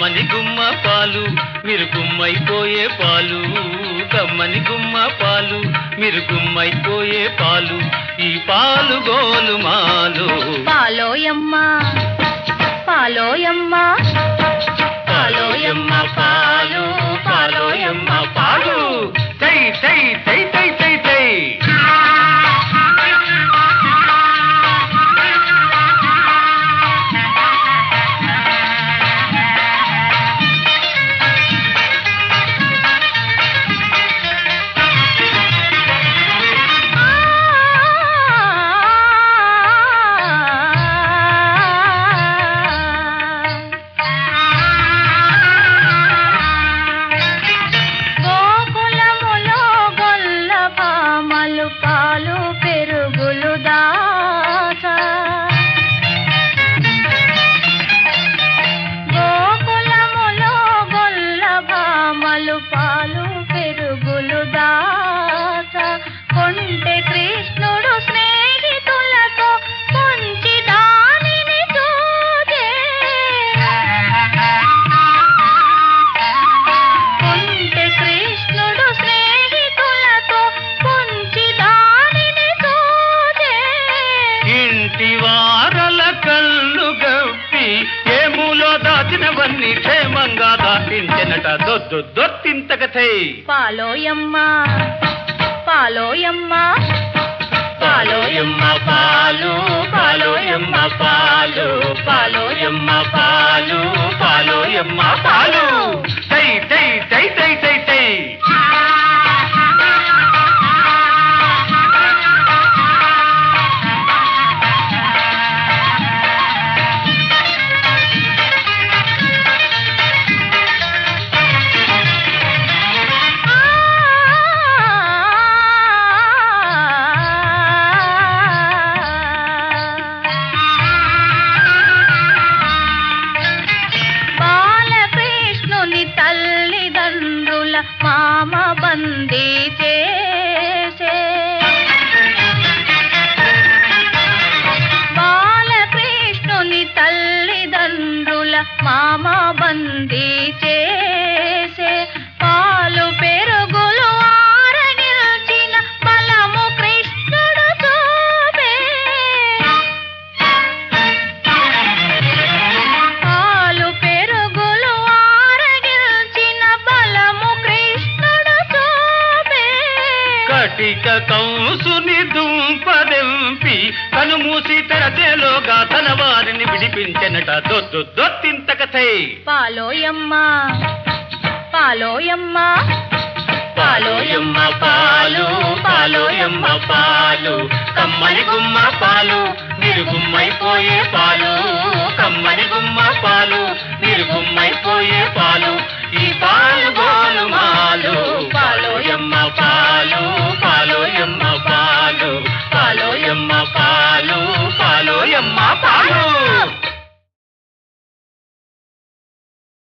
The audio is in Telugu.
కమ్మని గుమ్మ పాలు మీరు గుమ్మైపోయే పాలు కమ్మని గుమ్మ పాలు మీరు గుమ్మైపోయే పాలు ఈ పాలు గోలు మాలు పాలోయమ్మ పాలోయమ్మ పాలోయమ్మ పాలు పాలోయమ్మ పాలు తై తై తై తై తై తై గోకులములో గొల్ల పామలు పాలు పెరుగులు దాచ గోకులములో గొల్ల భామలు పాలు పెరుగులు దాచ కొంటె కృష్ణుడు స్నేహితులతో కొంచి దానిని చూచే కొంటె కృష్ణుడు స్నేహితులతో కొంచి దానిని చూచే ఇంటి వారల కళ్ళు గప్పి ఏములో దాచినవన్నీ క్షేమంగా దాటించెనట దొద్దు దొత్తింతకథై పాలోయమ్మ పాలోయమ్మ పాలోయమ్మ పాలు పాలోయమ్మ పాలు పాలోయమ్మ పాలు పాలోయమ్మ పాలు తై తై తై తై తై తై బాలకృష్ణుని తల్లిదండ్రుల మామ బందీ చేసే బాలకృష్ణుని తల్లిదండ్రుల మామ బందీ చేసే పాలు పెరుగులు ఆరగిల్చిన బలము కృష్ణుడు చూపే పాలు పెరుగులు ఆరగిల్చిన బలము కృష్ణుడు చూపే కటిక కంసుని దుంపదెంపి కనుమూసి తెరచేలోగా తన వారిని విడిపించెనట దొద్దు దొత్తింతకథై పాలోయమ్మ పాలోయమ్మ పాలోయమ్మ పాలు పాలోయమ్మ పాలు కమ్మని గుమ్మ పాలు మీరు గుమ్మైపోయే పాలు కమ్మని గుమ్మ పాలు మీరు గుమ్మైపోయే పాలు ఈ